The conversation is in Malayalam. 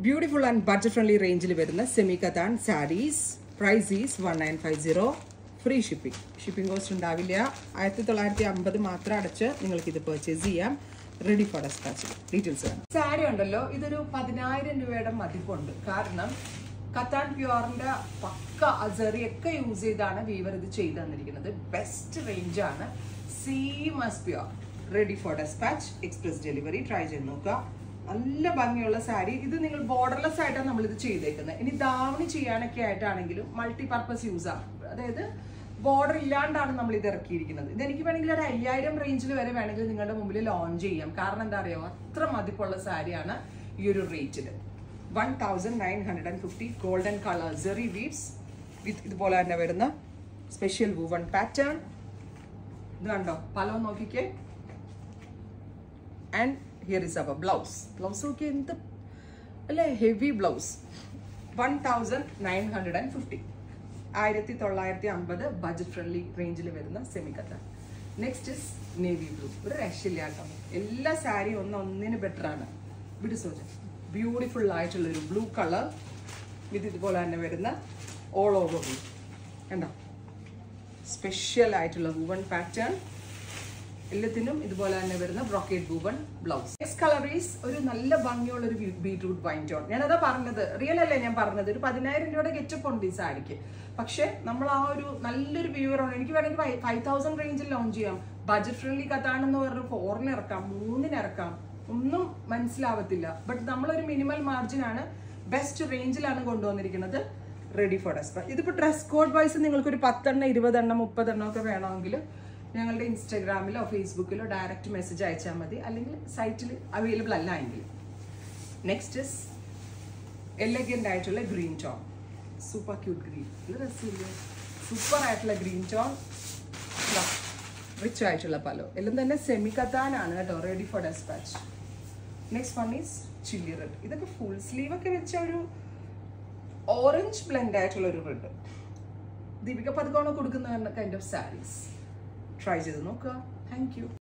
ബ്യൂട്ടിഫുൾ ആൻഡ് ബഡ്ജറ്റ് ഫ്രണ്ട്ലി റേഞ്ചിൽ വരുന്ന semi katan sarees price is one nine five zero free shipping shipping cost ഉണ്ടാവില്ല ആയിരത്തി തൊള്ളായിരത്തി അമ്പത് മാത്രം അടച്ച് നിങ്ങൾക്ക് ഇത് പർച്ചേസ് ചെയ്യാം റെഡി ഫോർ ഡെസ്പാച്ച് ഡീറ്റെയിൽസ് വേണം സാരി ഉണ്ടല്ലോ ഇതൊരു പതിനായിരം രൂപയുടെ മതിപ്പുണ്ട് കാരണം കത്താൻ പ്യുവറിന്റെ പക്ക അസറിയൊക്കെ യൂസ് ചെയ്താണ് വീവർ ഇത് ചെയ്തു തന്നിരിക്കുന്നത് ബെസ്റ്റ് റേഞ്ചാണ് സീമസ് pure ready for dispatch express delivery try ചെയ്ത് നോക്കുക നല്ല ഭംഗിയുള്ള സാരി ഇത് നിങ്ങൾ ബോർഡർലെസ് ആയിട്ടാണ് നമ്മൾ ഇത് ചെയ്തേക്കുന്നത് ഇനി ദാവണി ചെയ്യാനൊക്കെ ആയിട്ടാണെങ്കിലും മൾട്ടി പർപ്പസ് യൂസ് ആണ് അതായത് ബോർഡർ ഇല്ലാണ്ടാണ് നമ്മൾ ഇത് ഇറക്കിയിരിക്കുന്നത് ഇതെനിക്ക് വേണമെങ്കിൽ ഒരു അയ്യായിരം റേഞ്ചിൽ വരെ വേണമെങ്കിൽ നിങ്ങളുടെ മുമ്പിൽ ലോഞ്ച് ചെയ്യാം കാരണം എന്താ അറിയോ അത്ര മതിപ്പുള്ള സാരിയാണ് ഈ ഒരു റേറ്റിൽ one thousand nine hundred and fifty golden colour zari weaves with ഇതുപോലെ തന്നെ വരുന്ന സ്പെഷ്യൽ വൂവൺ പാറ്റേൺ ഇത് കണ്ടോ പലവും നോക്കിക്കേ and here is our blouse blouse നോക്കി എന്ത് അല്ലേ heavy blouse one thousand nine hundred and fifty ആയിരത്തി തൊള്ളായിരത്തി അമ്പത് ബജറ്റ് ഫ്രണ്ട്ലി റേഞ്ചിൽ വരുന്ന സെമിക്കത്ത നെക്സ്റ്റ് ഇസ് നേവി ബ്ലൂ ഒരു രക്ഷയില്ല കേട്ടോ എല്ലാ സാരിയും ഒന്ന് ഒന്നിന് ബെറ്റർ ആണ് വിട് സോജ ബ്യൂട്ടിഫുൾ ആയിട്ടുള്ള ഒരു ബ്ലൂ കളർ ഇത് ഇതുപോലെ തന്നെ വരുന്ന ഓൾ ഓവർ ബ്ലൂ കണ്ടോ സ്പെഷ്യൽ ആയിട്ടുള്ള വുവൺ പാറ്റേൺ എല്ലാത്തിനും ഇതുപോലെ തന്നെ വരുന്ന brocade woven blouse next colour is ഒരു നല്ല ഭംഗിയുള്ള ഒരു ബീട്രൂട്ട് വൈൻ ടോൺ ഞാനതാ പറഞ്ഞത് റിയൽ അല്ലേ ഞാൻ പറഞ്ഞത് ഒരു പതിനായിരം രൂപയുടെ ഗെറ്റപ്പ് ഉണ്ട് ഈ സാരിക്ക് പക്ഷെ നമ്മൾ ആ ഒരു നല്ലൊരു വ്യൂവറാണ് എനിക്ക് വേണമെങ്കിൽ ഫൈവ് തൗസൻഡ് റേഞ്ചിൽ ലോഞ്ച് ചെയ്യാം ബജറ്റ് ഫ്രണ്ട്ലി കത്താണെന്ന് പറഞ്ഞ് ഫോറിന് ഇറക്കാം മൂന്നിന് ഇറക്കാം ഒന്നും മനസ്സിലാവത്തില്ല ബട്ട് നമ്മളൊരു മിനിമൽ മാർജിൻ ആണ് ബെസ്റ്റ് റേഞ്ചിലാണ് കൊണ്ടുവന്നിരിക്കുന്നത് റെഡി ഫോർ ഡെസ്പ ഇതിപ്പോൾ ഡ്രസ് കോഡ് വൈസ് നിങ്ങൾക്ക് ഒരു പത്തെണ്ണം ഇരുപതെണ്ണം മുപ്പതെണ്ണം ഒക്കെ വേണമെങ്കിൽ ഞങ്ങളുടെ ഇൻസ്റ്റാഗ്രാമിലോ ഫേസ്ബുക്കിലോ ഡയറക്റ്റ് മെസ്സേജ് അയച്ചാൽ മതി അല്ലെങ്കിൽ സൈറ്റിൽ അവൈലബിൾ അല്ല എങ്കിൽ നെക്സ്റ്റ് ഇസ് എലഗൻ്റ് ആയിട്ടുള്ള green tone super cute green ഇത് രസമില്ലേ സൂപ്പർ ആയിട്ടുള്ള ഗ്രീൻ ടോൺ റിച്ച് ആയിട്ടുള്ള പലോ എല്ലാം തന്നെ സെമി കത്താനാണ് കേട്ടോ ready for dispatch next one is chilli red ഇതൊക്കെ ഫുൾ സ്ലീവ് ഒക്കെ വെച്ച ഒരു ഓറഞ്ച് ബ്ലെൻഡ് ആയിട്ടുള്ള ഒരു റെഡ് ദീപിക പതുക്കോണ കൊടുക്കുന്ന കൈൻഡ് ഓഫ് സാരീസ് ട്രൈ ചെയ്ത് നോക്കുക താങ്ക് യു